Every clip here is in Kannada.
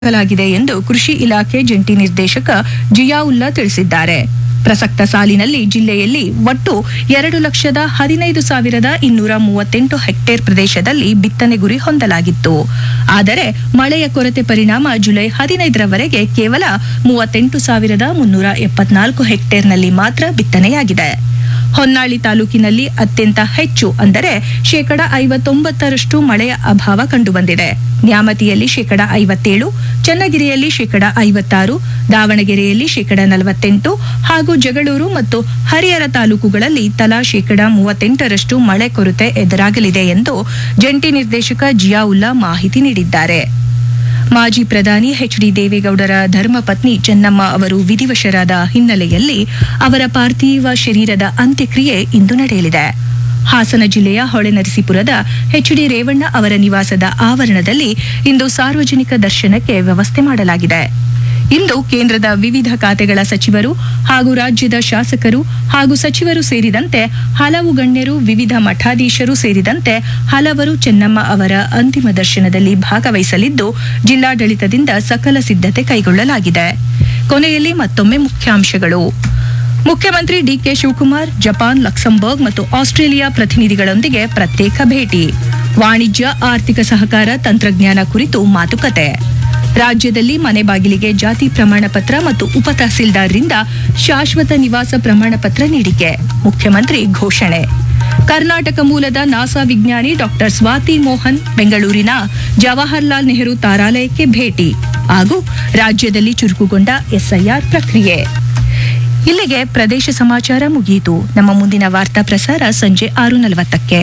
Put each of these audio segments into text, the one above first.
ಲಾಗಿದೆ ಎಂದು ಕೃಷಿ ಇಲಾಖೆ ಜಂಟಿ ನಿರ್ದೇಶಕ ಜಿಯಾವುಲ್ಲಾ ತಿಳಿಸಿದ್ದಾರೆ ಪ್ರಸಕ್ತ ಸಾಲಿನಲ್ಲಿ ಜಿಲ್ಲೆಯಲ್ಲಿ ಒಟ್ಟು ಎರಡು ಲಕ್ಷದ ಹದಿನೈದು ಸಾವಿರದ ಇನ್ನೂರ ಮೂವತ್ತೆಂಟು ಹೆಕ್ಟೇರ್ ಪ್ರದೇಶದಲ್ಲಿ ಬಿತ್ತನೆ ಗುರಿ ಹೊಂದಲಾಗಿತ್ತು ಆದರೆ ಮಳೆಯ ಕೊರತೆ ಪರಿಣಾಮ ಜುಲೈ ಹದಿನೈದರವರೆಗೆ ಕೇವಲ ಮೂವತ್ತೆಂಟು ಸಾವಿರದ ಮುನ್ನೂರ ಎಪ್ಪತ್ನಾಲ್ಕು ಹೆಕ್ಟೇರ್ನಲ್ಲಿ ಮಾತ್ರ ಬಿತ್ತನೆಯಾಗಿದೆ ಹೊನ್ನಾಳಿ ತಾಲೂಕಿನಲ್ಲಿ ಅತ್ಯಂತ ಹೆಚ್ಚು ಅಂದರೆ ಶೇಕಡ ಐವತ್ತೊಂಬತ್ತರಷ್ಟು ಮಳೆಯ ಅಭಾವ ಕಂಡುಬಂದಿದೆ ನ್ಯಾಮತಿಯಲ್ಲಿ ಶೇಕಡ ಐವತ್ತೇಳು ಚನ್ನಗಿರಿಯಲ್ಲಿ ಶೇಕಡ ಐವತ್ತಾರು ದಾವಣಗೆರೆಯಲ್ಲಿ ಶೇಕಡ ನಲವತ್ತೆಂಟು ಹಾಗೂ ಜಗಳೂರು ಮತ್ತು ಹರಿಹರ ತಾಲೂಕುಗಳಲ್ಲಿ ತಲಾ ಶೇಕಡ ಮೂವತ್ತೆಂಟರಷ್ಟು ಮಳೆ ಕೊರತೆ ಎದುರಾಗಲಿದೆ ಎಂದು ಜಂಟಿ ನಿರ್ದೇಶಕ ಜಿಯಾವುಲ್ಲಾ ಮಾಹಿತಿ ನೀಡಿದ್ದಾರೆ ಮಾಜಿ ಪ್ರಧಾನಿ ಎಚ್ ಡಿ ದೇವೇಗೌಡರ ಧರ್ಮಪತ್ನಿ ಚೆನ್ನಮ್ಮ ಅವರು ವಿಧಿವಶರಾದ ಹಿನ್ನೆಲೆಯಲ್ಲಿ ಅವರ ಪಾರ್ಥಿವ ಶರೀರದ ಅಂತ್ಯಕ್ರಿಯೆ ಇಂದು ನಡೆಯಲಿದೆ ಹಾಸನ ಜಿಲ್ಲೆಯ ಹೊಳೆನರಸೀಪುರದ ಎಚ್ ಡಿ ರೇವಣ್ಣ ಅವರ ನಿವಾಸದ ಆವರಣದಲ್ಲಿ ಇಂದು ಸಾರ್ವಜನಿಕ ದರ್ಶನಕ್ಕೆ ವ್ಯವಸ್ಥೆ ಮಾಡಲಾಗಿದೆ ಇಂದು ಕೇಂದ್ರದ ವಿವಿಧ ಖಾತೆಗಳ ಸಚಿವರು ಹಾಗೂ ರಾಜ್ಯದ ಶಾಸಕರು ಹಾಗೂ ಸಚಿವರು ಸೇರಿದಂತೆ ಹಲವು ಗಣ್ಯರು ವಿವಿಧ ಮಠಾಧೀಶರು ಸೇರಿದಂತೆ ಹಲವರು ಚೆನ್ನಮ್ಮ ಅವರ ಅಂತಿಮ ದರ್ಶನದಲ್ಲಿ ಭಾಗವಹಿಸಲಿದ್ದು ಜಿಲ್ಲಾಡಳಿತದಿಂದ ಸಕಲ ಸಿದ್ಧತೆ ಕೈಗೊಳ್ಳಲಾಗಿದೆ ಕೊನೆಯಲ್ಲಿ ಮತ್ತೊಮ್ಮೆ ಮುಖ್ಯಾಂಶಗಳು ಮುಖ್ಯಮಂತ್ರಿ ಡಿಕೆ ಶಿವಕುಮಾರ್ ಜಪಾನ್ ಲಕ್ಸಂಬರ್ಗ್ ಮತ್ತು ಆಸ್ಟ್ರೇಲಿಯಾ ಪ್ರತಿನಿಧಿಗಳೊಂದಿಗೆ ಪ್ರತ್ಯೇಕ ಭೇಟಿ ವಾಣಿಜ್ಯ ಆರ್ಥಿಕ ಸಹಕಾರ ತಂತ್ರಜ್ಞಾನ ಕುರಿತು ಮಾತುಕತೆ ರಾಜ್ಯದಲ್ಲಿ ಮನೆ ಬಾಗಿಲಿಗೆ ಜಾತಿ ಪ್ರಮಾಣ ಪತ್ರ ಮತ್ತು ಉಪ ತಹಸೀಲ್ದಾರ್ರಿಂದ ಶಾಶ್ವತ ನಿವಾಸ ಪ್ರಮಾಣ ಪತ್ರ ನೀಡಿಕೆ ಮುಖ್ಯಮಂತ್ರಿ ಘೋಷಣೆ ಕರ್ನಾಟಕ ಮೂಲದ ನಾಸಾ ವಿಜ್ಞಾನಿ ಡಾಕ್ಟರ್ ಸ್ವಾತಿ ಮೋಹನ್ ಬೆಂಗಳೂರಿನ ಜವಾಹರ್ಲಾಲ್ ನೆಹರು ತಾರಾಲಯಕ್ಕೆ ಭೇಟಿ ಹಾಗೂ ರಾಜ್ಯದಲ್ಲಿ ಚುರುಕುಗೊಂಡ ಎಸ್ಐಆರ್ ಪ್ರಕ್ರಿಯೆ ಇಲ್ಲಿಗೆ ಪ್ರದೇಶ ಸಮಾಚಾರ ಮುಗಿಯಿತು ನಮ್ಮ ಮುಂದಿನ ವಾರ್ತಾ ಪ್ರಸಾರ ಸಂಜೆ ಆರು ನಲವತ್ತಕ್ಕೆ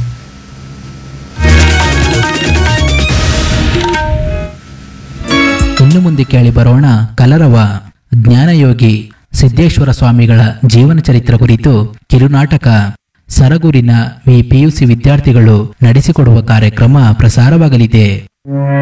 ಇನ್ನು ಮುಂದೆ ಕೇಳಿ ಬರೋಣ ಕಲರವ ಜ್ಞಾನಯೋಗಿ ಸಿದ್ದೇಶ್ವರ ಸ್ವಾಮಿಗಳ ಜೀವನ ಚರಿತ್ರೆ ಕುರಿತು ಕಿರುನಾಟಕ ಸರಗೂರಿನ ವಿ ಪಿಯುಸಿ ವಿದ್ಯಾರ್ಥಿಗಳು ನಡೆಸಿಕೊಡುವ ಕಾರ್ಯಕ್ರಮ ಪ್ರಸಾರವಾಗಲಿದೆ